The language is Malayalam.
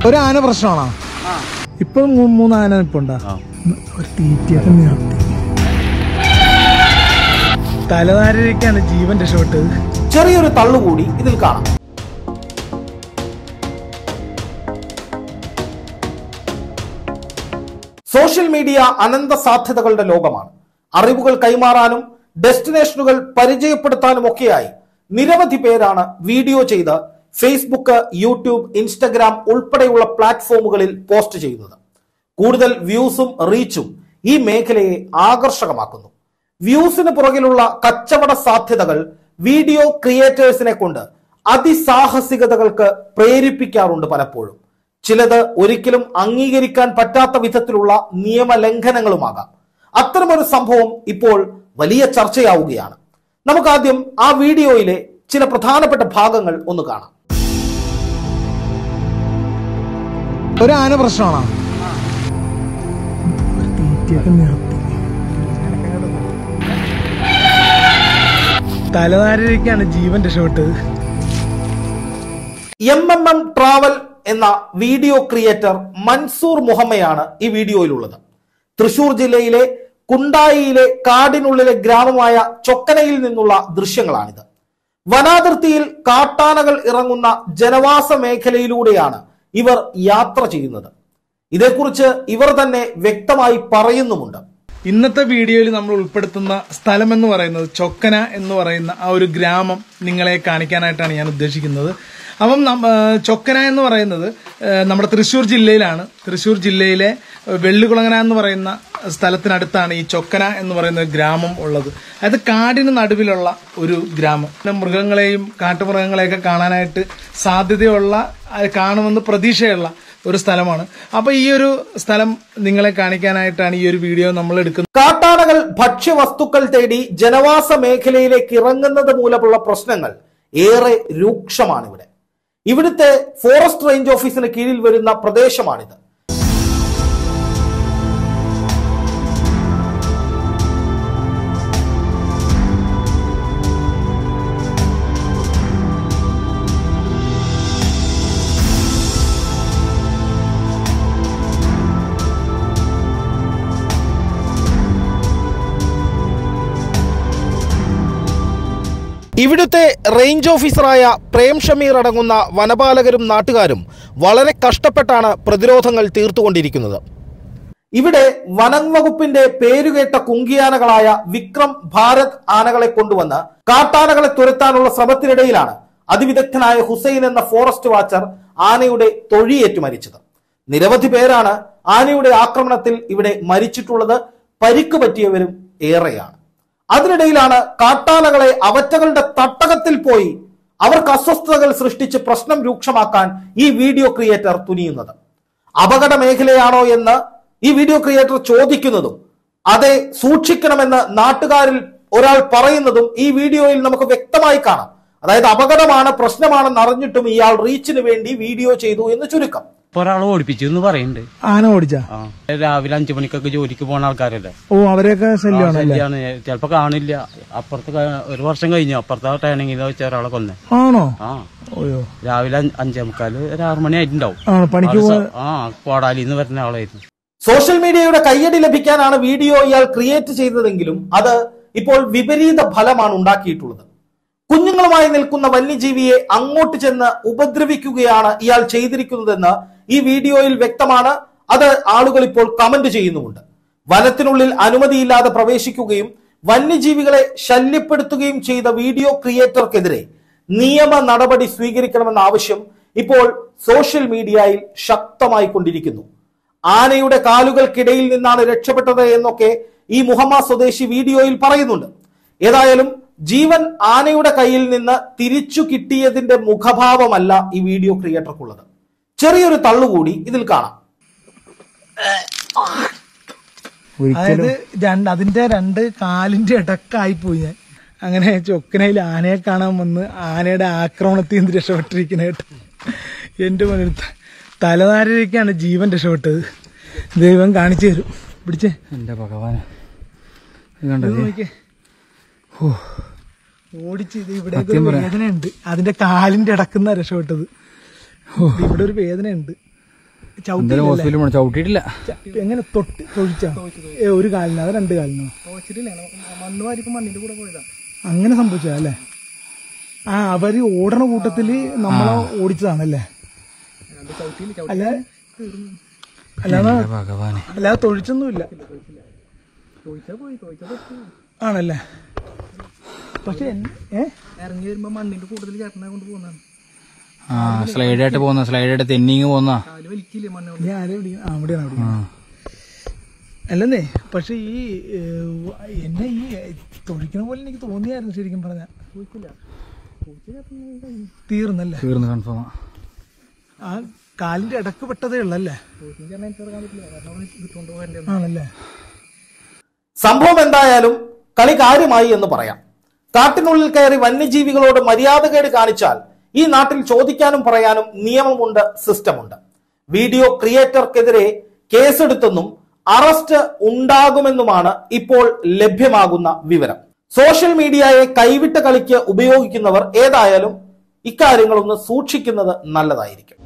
ഒരു ആന പ്രശ്നമാണോ ഇപ്പൊ മൂ- മൂന്ന് ആന ഇപ്പൊ ഉണ്ടാ ഒരു തീറ്റയൊക്കെ നിർത്തി തലധാരയിലേക്കാണ് ജീവൻ രക്ഷപ്പെട്ടത് ചെറിയൊരു തള്ളുകൂടി ഇതിൽ കാണാം സോഷ്യൽ മീഡിയ അനന്ത സാധ്യതകളുടെ ലോകമാണ് അറിവുകൾ കൈമാറാനും ഡെസ്റ്റിനേഷനുകൾ പരിചയപ്പെടുത്താനും ഒക്കെയായി നിരവധി പേരാണ് വീഡിയോ ചെയ്ത് ഫേസ്ബുക്ക് യൂട്യൂബ് ഇൻസ്റ്റഗ്രാം ഉൾപ്പെടെയുള്ള പ്ലാറ്റ്ഫോമുകളിൽ പോസ്റ്റ് ചെയ്യുന്നത് കൂടുതൽ വ്യൂസും റീച്ചും ഈ മേഖലയെ ആകർഷകമാക്കുന്നു വ്യൂസിന് പുറകിലുള്ള കച്ചവട സാധ്യതകൾ വീഡിയോ ക്രിയേറ്റേഴ്സിനെ കൊണ്ട് അതിസാഹസികതകൾക്ക് പ്രേരിപ്പിക്കാറുണ്ട് പലപ്പോഴും ചിലത് ഒരിക്കലും അംഗീകരിക്കാൻ പറ്റാത്ത വിധത്തിലുള്ള നിയമലംഘനങ്ങളുമാകാം അത്തരമൊരു സംഭവം ഇപ്പോൾ വലിയ ചർച്ചയാവുകയാണ് നമുക്കാദ്യം ആ വീഡിയോയിലെ ചില പ്രധാനപ്പെട്ട ഭാഗങ്ങൾ ഒന്ന് കാണാം ഒരു ആന പ്രശ്നമാണോ ഒരു തീറ്റയൊക്കെ നിർത്തി തലധാരയിലേക്കാണ് ജീവൻ രക്ഷപ്പെട്ടത് എം എം എം ട്രാവൽ എന്ന വീഡിയോ ക്രിയേറ്റർ മൻസൂർ മുഹമ്മയാണ് ഈ വീഡിയോയിലുള്ളത് തൃശൂർ ജില്ലയിലെ കുണ്ടായിയിലെ കാടിനുള്ളിലെ ഗ്രാമമായ ചൊക്കനയിൽ നിന്നുള്ള ദൃശ്യങ്ങളാണിത് വനാതിർത്തിയിൽ കാട്ടാനകൾ ഇറങ്ങുന്ന ജനവാസ മേഖലയിലൂടെയാണ് ഇവർ യാത്ര ചെയ്യുന്നത് ഇതേക്കുറിച്ച് ഇവർ തന്നെ വ്യക്തമായി പറയുന്നുമുണ്ട് ഇന്നത്തെ വീഡിയോയിൽ നമ്മൾ ഉൾപ്പെടുത്തുന്ന സ്ഥലം എന്ന് പറയുന്നത് ചൊക്കന എന്ന് പറയുന്ന ആ ഒരു ഗ്രാമം നിങ്ങളെ കാണിക്കാനായിട്ടാണ് ഞാൻ ഉദ്ദേശിക്കുന്നത് അപ്പം നം- ആ, ചൊക്കന എന്ന് പറയുന്നത് ആ, നമ്മുടെ തൃശ്ശൂർ ജില്ലയിലാണ് തൃശ്ശൂർ ജില്ലയിലെ ആ, വെള്ളികുളങ്ങന എന്ന് പറയുന്ന സ്ഥലത്തിനടുത്താണ് ഈ ചൊക്കന എന്ന് പറയുന്ന ഒരു ഗ്രാമം ഉള്ളത് അത് കാടിന് നടുവിലുള്ള ഒരു ഗ്രാമം പിന്നെ മൃഗങ്ങളെയും കാട്ടുമൃഗങ്ങളെയൊക്കെ കാണാനായിട്ട് സാധ്യതയുള്ള അത് കാണുമെന്ന് പ്രതീക്ഷയുള്ള ഒരു സ്ഥലമാണ് അപ്പൊ ഈ ഒരു സ്ഥലം നിങ്ങളെ കാണിക്കാനായിട്ടാണ് ഈ ഒരു വീഡിയോ നമ്മൾ എടുക്കുന്നത് കാട്ടാനകൾ ഭക്ഷ്യവസ്തുക്കൾ തേടി ജനവാസ മേഖലയിലേക്ക് ഇറങ്ങുന്നത് മൂലമുള്ള പ്രശ്നങ്ങൾ ഏറെ രൂക്ഷമാണ് ഇവിടെ ഇവിടുത്തെ ഫോറസ്റ്റ് റേഞ്ച് ഓഫീസിന് കീഴിൽ വരുന്ന പ്രദേശമാണിത് ഇവിടുത്തെ റേഞ്ച് ഓഫീസറായ പ്രേം ഷമീർ അടങ്ങുന്ന വനപാലകരും നാട്ടുകാരും വളരെ കഷ്ടപ്പെട്ടാണ് പ്രതിരോധങ്ങൾ തീർത്തുകൊണ്ടിരിക്കുന്നത് ഇവിടെ വനം വകുപ്പിന്റെ പേരുകേട്ട കുങ്കിയാനകളായ വിക്രം ഭാരത് ആനകളെ കൊണ്ടുവന്ന് കാട്ടാനകളെ തുരത്താനുള്ള ശ്രമത്തിനിടയിലാണ് അതിവിദഗ്ധനായ ഹുസൈൻ എന്ന ഫോറസ്റ്റ് വാച്ചർ ആനയുടെ തൊഴിയേറ്റു മരിച്ചത് നിരവധി പേരാണ് ആനയുടെ ആക്രമണത്തിൽ ഇവിടെ മരിച്ചിട്ടുള്ളത് പരിക്ക് പറ്റിയവരും ഏറെയാണ് അതിനിടയിലാണ് കാട്ടാനകളെ അവറ്റകളുടെ തട്ടകത്തിൽ പോയി അവർക്ക് അസ്വസ്ഥതകൾ സൃഷ്ടിച്ച് പ്രശ്നം രൂക്ഷമാക്കാൻ ഈ വീഡിയോ ക്രിയേറ്റർ തുനിയുന്നത് അപകട മേഖലയാണോ എന്ന് ഈ വീഡിയോ ക്രിയേറ്റർ ചോദിക്കുന്നതും അതെ സൂക്ഷിക്കണമെന്ന് നാട്ടുകാരിൽ ഒരാൾ പറയുന്നതും ഈ വീഡിയോയിൽ നമുക്ക് വ്യക്തമായി കാണാം അതായത് അപകടമാണ് പ്രശ്നമാണെന്ന് അറിഞ്ഞിട്ടും ഇയാൾ റീച്ചിന് വേണ്ടി വീഡിയോ ചെയ്തു എന്ന് ചുരുക്കം ഇപ്പൊ ഒരാളെ ഓടിപ്പിച്ചു എന്ന് പറയുന്നുണ്ട് ആന ഓടിച്ച ആ രാവിലെ അഞ്ചു മണിക്കൊക്കെ ജോലിക്ക് പോണ ആൾക്കാരല്ലേ ഓ അവരെയൊക്കെ ശല്യമാണ് അല്ലേ ശരിയാണ് ചിലപ്പോ കാണില്ല അപ്പുറത്ത് ക- ഒരു വർഷം കഴിഞ്ഞു അപ്പുറത്തെ ടേണിങ്ങിൽ വെച്ച ഒരാളെ കൊന്നെ ആണോ ആ ഓയോ രാവിലെ അഞ്ച് അഞ്ചേ മുക്കാല് ഒരു ആറു മണി ആയിട്ടുണ്ടാവും ആ പണിക്ക് ആള് പോവാ സ- ആ കോടാലിന്ന് വരുന്ന ആളായിരുന്നു സോഷ്യൽ മീഡിയയുടെ കയ്യടി ലഭിക്കാനാണ് വീഡിയോ ഇയാൾ ക്രിയേറ്റ് ചെയ്തതെങ്കിലും അത് ഇപ്പോൾ വിപരീത ഫലമാണ് ഉണ്ടാക്കിയിട്ടുള്ളത് കുഞ്ഞുങ്ങളുമായി നിൽക്കുന്ന വന്യജീവിയെ അങ്ങോട്ട് ചെന്ന് ഉപദ്രവിക്കുകയാണ് ഇയാൾ ചെയ്തിരിക്കുന്നതെന്ന് ഈ വീഡിയോയിൽ വ്യക്തമാണ് അത് ആളുകൾ ഇപ്പോൾ കമന്റ് ചെയ്യുന്നുമുണ്ട് വനത്തിനുള്ളിൽ അനുമതിയില്ലാതെ പ്രവേശിക്കുകയും വന്യജീവികളെ ശല്യപ്പെടുത്തുകയും ചെയ്ത വീഡിയോ ക്രിയേറ്റർക്കെതിരെ നിയമ നടപടി സ്വീകരിക്കണമെന്ന ആവശ്യം ഇപ്പോൾ സോഷ്യൽ മീഡിയയിൽ ശക്തമായി കൊണ്ടിരിക്കുന്നു ആനയുടെ കാലുകൾക്കിടയിൽ നിന്നാണ് രക്ഷപ്പെട്ടത് എന്നൊക്കെ ഈ മുഹമ്മ സ്വദേശി വീഡിയോയിൽ പറയുന്നുണ്ട് ഏതായാലും ജീവൻ ആനയുടെ കയ്യിൽ നിന്ന് തിരിച്ചു കിട്ടിയതിന്റെ മുഖഭാവമല്ല ഈ വീഡിയോ ക്രിയേറ്റർക്കുള്ളത് ചെറിയൊരു തള്ളുകൂടി ഇതിൽ കാണാം അതായത് രണ്ട് അതിന്റെ രണ്ട് കാലിന്റെ ഇടക്കായി പോയി ഞാൻ അങ്ങനെ ചൊക്കനയിൽ ആനയെ കാണാൻ വന്ന് ആനയുടെ ആക്രമണത്തിൽ നിന്ന് രക്ഷപ്പെട്ടിരിക്കുന്നതായിട്ട് എന്റെ മുന്നിൽ തലനാരിലേക്കാണ് ജീവൻ രക്ഷപ്പെട്ടത് ദൈവം കാണിച്ചു തരും പിടിച്ചേ എന്റെ ഭഗവാന് ഇത് നോക്കിയേ. ഓ ഓടിച്ച് ഇത് ഇവിടെ ഒരു വേദനയുണ്ട് അതിന്റെ കാലിന്റെ ഇടക്കുന്ന രക്ഷപ്പെട്ടത് ഓ, ഇവിടെ ഒരു വേദനയുണ്ട് എന്തായാലും ഹോസ്പിറ്റലിൽ പോകണം ചവിട്ടിയിട്ടില്ല എങ്ങനെ തൊട്ട് തൊഴിച്ച ഏ ഒരു കാലിനോ അത് രണ്ട് കാലിനോ മണ്ണ് വാരിപ്പോ മണ്ണിന്റെ കൂടെ പോയതാ അങ്ങനെ സംഭവിച്ചതാ അല്ലേ ആ അവര് ഓടണ കൂട്ടത്തില് നമ്മളെ ഓടിച്ചതാണല്ലേ അല്ല അല്ലാതെ ഭഗവാനെ അല്ലാതെ തൊഴിച്ചൊന്നുമില്ല ചോദിച്ചാ പോയി ചോദിച്ചാ ആണല്ലേ പക്ഷെ എൻ- ഏ ഇറങ്ങി വരുമ്പോ മണ്ണിന്റെ കൂടുതൽ ചേട്ടനെ കൊണ്ട് പോകുന്നതാണ് ആ സ്ലൈഡ് ആയിട്ട് പോകുന്ന സ്ലൈഡ് ആയിട്ട് തെന്നിങ് പോകുന്ന കാല് വലിക്കില്ലേ മണ്ണ് കൊണ്ട് ഞാൻ ആരെ പിടിക്കും ആ അവിടെയാണ് പിടിക്കുന്നത് അല്ലെന്നേ പക്ഷെ ഈ ഏഹ്, എന്നെ ഈ തൊഴിക്കണ പോലെ എനിക്ക് തോന്നിയായിരുന്നു ശരിക്കും പറഞ്ഞ തീർന്നല്ലേ തീർന്ന് കൺഫേം ആ കാലിന്റെ ഇടക്ക് പെട്ടതേ ഉള്ളല്ലേ ആണല്ലേ സംഭവം എന്തായാലും കളി കാര്യമായി എന്ന് പറയാം കാട്ടിനുള്ളിൽ കയറി വന്യജീവികളോട് മര്യാദകേട് കാണിച്ചാൽ ഈ നാട്ടിൽ ചോദിക്കാനും പറയാനും നിയമമുണ്ട് സിസ്റ്റമുണ്ട് വീഡിയോ ക്രിയേറ്റർക്കെതിരെ കേസെടുത്തെന്നും അറസ്റ്റ് ഉണ്ടാകുമെന്നുമാണ് ഇപ്പോൾ ലഭ്യമാകുന്ന വിവരം സോഷ്യൽ മീഡിയയെ കൈവിട്ട കളിക്ക് ഉപയോഗിക്കുന്നവർ ഏതായാലും ഇക്കാര്യങ്ങളൊന്ന് സൂക്ഷിക്കുന്നത് നല്ലതായിരിക്കും